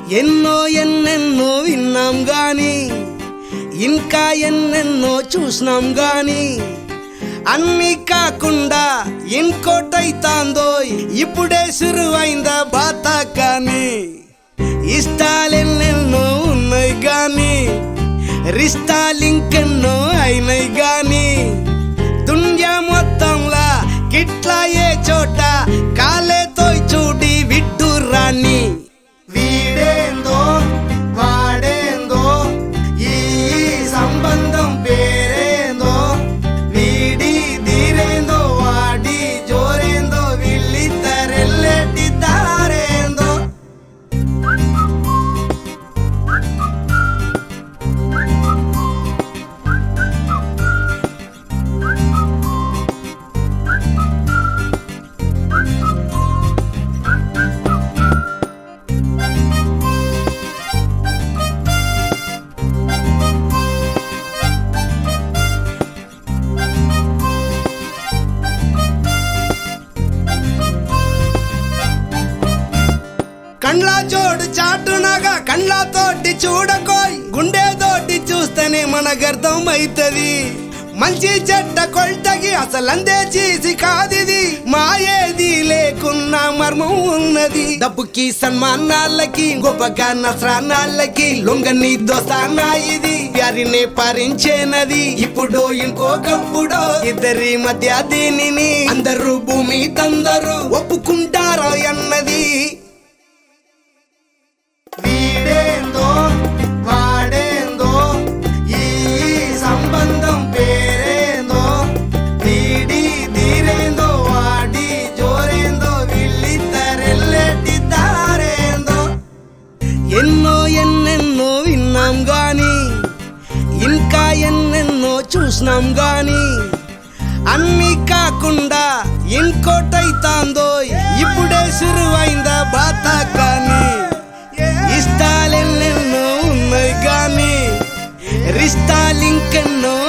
ఎన్నో ఎన్నెన్నో విన్నాం గాని ఇంకా ఎన్నెన్నో చూసినాం గాని అన్ని కాకుండా ఇంకోటైతాందో ఇప్పుడే సురువైందా బాత కానీ ఇష్టాలెన్నెన్నో ఉన్నాయి గాని రిష్టాలింకెన్నో అయినాయి గాని దునియా మొత్తంలా గిట్లా ఏ చోట కాలేతో చూడి విడ్డు రాని వీడేందో వాడేందో ఈ సంబంధం పేరేందో వీడి తీరేందో వాడి జోరేందో వీళ్ళిద్దరెల్లెటి దారేందో కండ్ల జోడు చాటునగా కండ్లతోటి చూడకోయ్ గుండెతోటి చూస్తేనే మనకు అవుతుంది మంచి చెడ్డ కొల్టకి అసలందే చేసి కాదిది మాయేది లేకున్నా మర్మం ఉన్నది డబ్బుకి సన్మానాలకి గొప్పగా నస్రానాలకి లొంగని దోస్తానా ఇది ప్యారినే పారించేనది ఇప్పుడు ఇంకొకప్పుడు ఇద్దరి మధ్య దీనిని అందరూ భూమి తందరు ఒప్పుకుంటారా అన్నది వీడేందో వాడేందో ఈ సంబంధం పేరేందో వీడి తీరేందో వాడి జోరేందో వీళ్ళిద్దరెల్లెటి దారేందో ఎన్నో ఎన్నెన్నో విన్నాం గాని ఇంకా ఎన్నెన్నో చూసినాం గాని అన్ని కాకుండా ఇంకోటైతాందో ఇప్పుడే సురువైందా బాత కానీ ఇష్టాలెన్నెన్నో ఉన్నాయి గాని రిష్టాలింకెన్నో